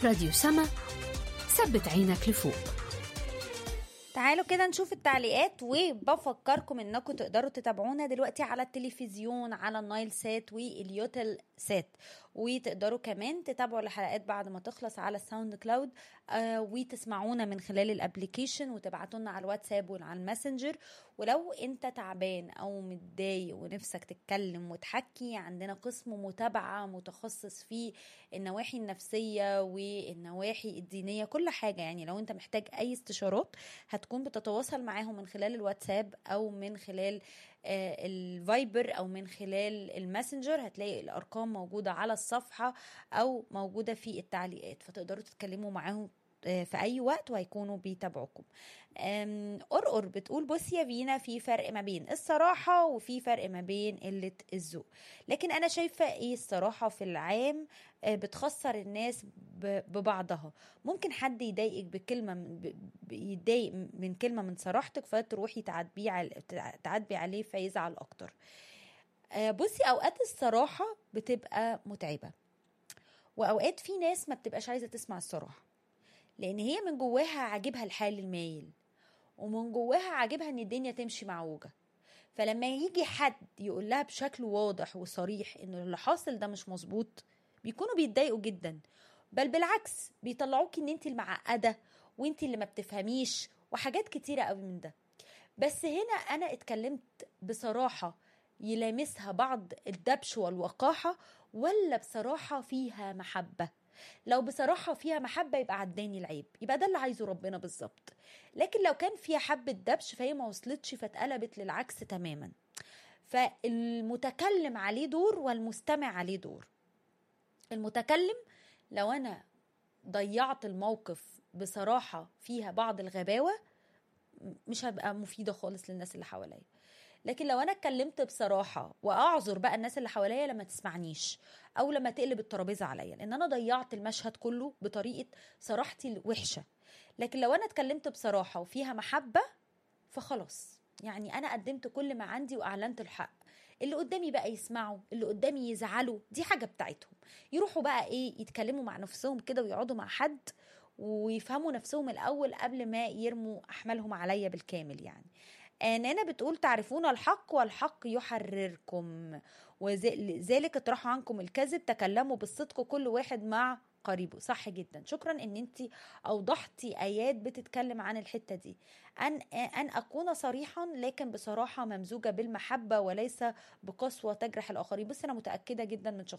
راديو سما ثبت عينك لفوق تعالوا كده نشوف التعليقات وبفكركم انكم تقدروا تتابعونا دلوقتي على التلفزيون على النايل سات واليوتل سات وتقدروا كمان تتابعوا الحلقات بعد ما تخلص على الساوند كلاود آه وتسمعونا من خلال الابليكيشن وتبعتوا لنا على الواتساب وعلى الماسنجر ولو انت تعبان او متضايق ونفسك تتكلم وتحكي عندنا قسم متابعه متخصص في النواحي النفسيه والنواحي الدينيه كل حاجه يعني لو انت محتاج اي استشارات هتكون بتتواصل معاهم من خلال الواتساب او من خلال آه الفايبر او من خلال الماسنجر هتلاقي الارقام موجوده على الصفحه او موجوده في التعليقات فتقدروا تتكلموا معاهم في اي وقت وهيكونوا بيتابعوكم قرقر بتقول بصي يا فينا في فرق ما بين الصراحة وفي فرق ما بين قلة الذوق لكن انا شايفة ايه الصراحة في العام بتخسر الناس ببعضها ممكن حد يضايقك بكلمة يتضايق من كلمة من صراحتك فتروحي تعاتبيه تعاتبي عليه فيزعل اكتر بصي اوقات الصراحة بتبقى متعبة واوقات في ناس ما بتبقاش عايزة تسمع الصراحة لان هي من جواها عاجبها الحال المايل ومن جواها عاجبها ان الدنيا تمشي معوجه فلما يجي حد يقول لها بشكل واضح وصريح ان اللي حاصل ده مش مظبوط بيكونوا بيتضايقوا جدا بل بالعكس بيطلعوكي ان انت المعقده وانت اللي ما بتفهميش وحاجات كتيره قوي من ده بس هنا انا اتكلمت بصراحه يلامسها بعض الدبش والوقاحه ولا بصراحه فيها محبه لو بصراحة فيها محبة يبقى عداني العيب يبقى ده اللي عايزه ربنا بالظبط لكن لو كان فيها حبة دبش فهي ما وصلتش فاتقلبت للعكس تماما فالمتكلم عليه دور والمستمع عليه دور المتكلم لو أنا ضيعت الموقف بصراحة فيها بعض الغباوة مش هبقى مفيدة خالص للناس اللي حواليا لكن لو انا اتكلمت بصراحه واعذر بقى الناس اللي حواليا لما تسمعنيش او لما تقلب الترابيزه عليا لان انا ضيعت المشهد كله بطريقه صراحتي الوحشه لكن لو انا اتكلمت بصراحه وفيها محبه فخلاص يعني انا قدمت كل ما عندي واعلنت الحق اللي قدامي بقى يسمعوا اللي قدامي يزعلوا دي حاجه بتاعتهم يروحوا بقى ايه يتكلموا مع نفسهم كده ويقعدوا مع حد ويفهموا نفسهم الاول قبل ما يرموا احمالهم عليا بالكامل يعني نانا بتقول تعرفون الحق والحق يحرركم وذلك اطرحوا عنكم الكذب تكلموا بالصدق كل واحد مع قريبه صح جدا شكرا ان انت اوضحتي ايات بتتكلم عن الحته دي ان ان اكون صريحا لكن بصراحه ممزوجه بالمحبه وليس بقسوه تجرح الاخرين بس انا متاكده جدا من شخص